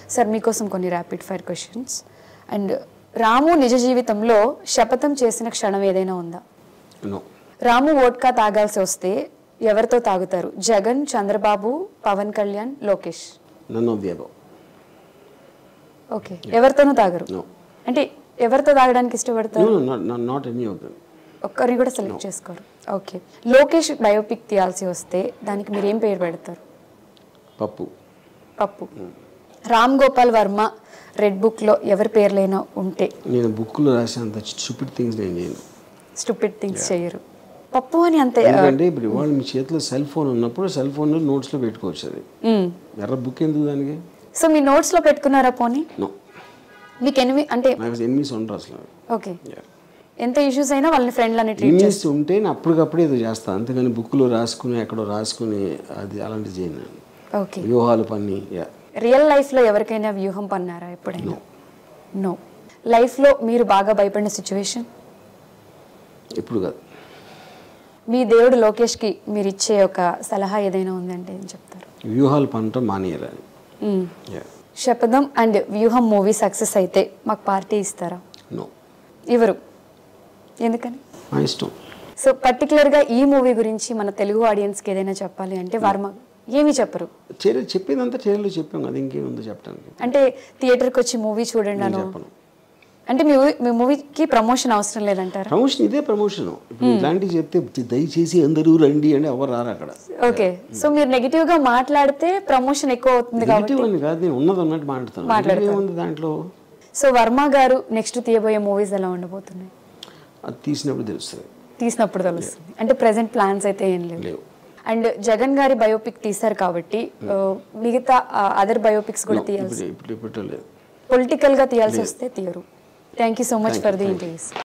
Sir మీకోసం కొన్ని rapid fire questions and Ramu నిజ జీవితంలో శపథం చేసిన క్షణం ఏదైనా ఉందా నో రాము వోడ్కా తాగాల్సి వస్తే ఎవరితో తాగుతారు Jagan Chandrababu Pawan Kalyan Lokesh none of the above okay ఎవరితోనూ తాగరు నో అంటే ఎవరితో తాగడానికి ఇష్టపడతారు no not any of them ఒక్కరిని కూడా సెలెక్ట్ చేసుకోరు ఓకే లోకేష్ బయోపిక్ తీయాల్సి వస్తే దానికి మీరు ఏం పేరు పెడతారు పప్పు పప్పు రామ్ గోపాల్ వర్మ రెడ్ బుక్లో ఎవరి పేర్లైనా ఉంటే నేను బుక్లో రాసినంత స్టూపిడ్ థింగ్స్ నేను చేయను స్టూపిడ్ థింగ్స్ చేయరు పప్పు అని అంతే ఎందుకంటే ఇప్పుడు ఇవాళ మీ చేతిలో సెల్ ఫోన్ ఉన్నప్పుడు సెల్ ఫోన్ నోట్స్లో పెట్టుకోవచ్చు అది ఎర్ర బుక్ ఎందుకు దానికి సో మీ నోట్స్లో పెట్టుకున్నారా పోనీ నో మీకు ఎనిమి అంటే నాకు ఎనిమిస్ ఉండరు అసలు ఓకే ఎంత ఇష్యూస్ అయినా వాళ్ళని ఫ్రెండ్లు అని ట్రీట్ ఎనిమిస్ ఉంటే నేను అప్పటికప్పుడే ఏదో చేస్తాను అంతేగాని బుక్లో రాసుకుని ఎక్కడో రాసుకుని అది అలాంటివి చేయను నేను. ఓకే వ్యూహాలు పని యా రియల్ లైఫ్లో ఎవరికైనా వ్యూహం పన్నారా ఎప్పుడైనా నో లైఫ్లో మీరు బాగా భయపడిన సిచ్యువేషన్ ఇప్పుడు కాదు మీ దేవుడు లోకేష్కి మీరు ఇచ్చే ఒక సలహా ఏదైనా ఉందంటే ఏం చెప్తారు వ్యూహాలు పనటం మానేయాలని మ్మ్. Yeah Shapatham and Vyuham movie success అయితే మాకు పార్టీ ఇస్తారా నో ఇవ్వరు ఎందుకని మా ఇష్టం సో పర్టికులర్గా ఈ మూవీ గురించి మన తెలుగు ఆడియన్స్కి ఏదైనా చెప్పాలి అంటే వర్మ ఏమీ చెప్పరు చర్య చెప్పేదంతా చర్యలు చెప్పాం కదా ఇంకేముందో చెప్పడానికి అంటే థియేటర్కి వచ్చి మూవీ చూడండి అను చెప్పను అంటే మీ movie- మీ మూవీకి ప్రమోషన్ అవసరం లేదంటారా ప్రమోషన్ ఇదే ప్రమోషన్ ఇప్పుడు ఇలాంటివి చెప్తే దయచేసి అందరూ రండి అని ఎవరు రారు అక్కడ ఓకే సో మీరు నెగిటివ్ గా మాట్లాడితే ప్రమోషన్ ఎక్కువ అవుతుంది కాబట్టి నెగిటివ్ అని కాదు నేను ఉన్నది ఉన్నట్టు మాట్లాడతాను నెగిటివ్ ఏముంది దాంట్లో సో వర్మ గారు నెక్స్ట్ తీయబోయే మూవీస్ ఎలా ఉండబోతున్నాయి అది తీసినప్పుడు తెలుస్తుంది తీసినప్పుడు తెలుస్తుంది అంటే ప్రెసెంట్ ప్లాన్స్ అయితే ఏం లేవు లేవు అండ్ జగన్ గారి బయోపిక్ తీశారు కాబట్టి ఆ, మిగతా అదర్ బయోపిక్స్ కూడా తీయాల్సి ఇప్పుడు ఇప్పుడు ఇప్పుడు లేదు పొలిటికల్ గా తీయాల్సి వస్తే తీయరు thank you so much for the interviews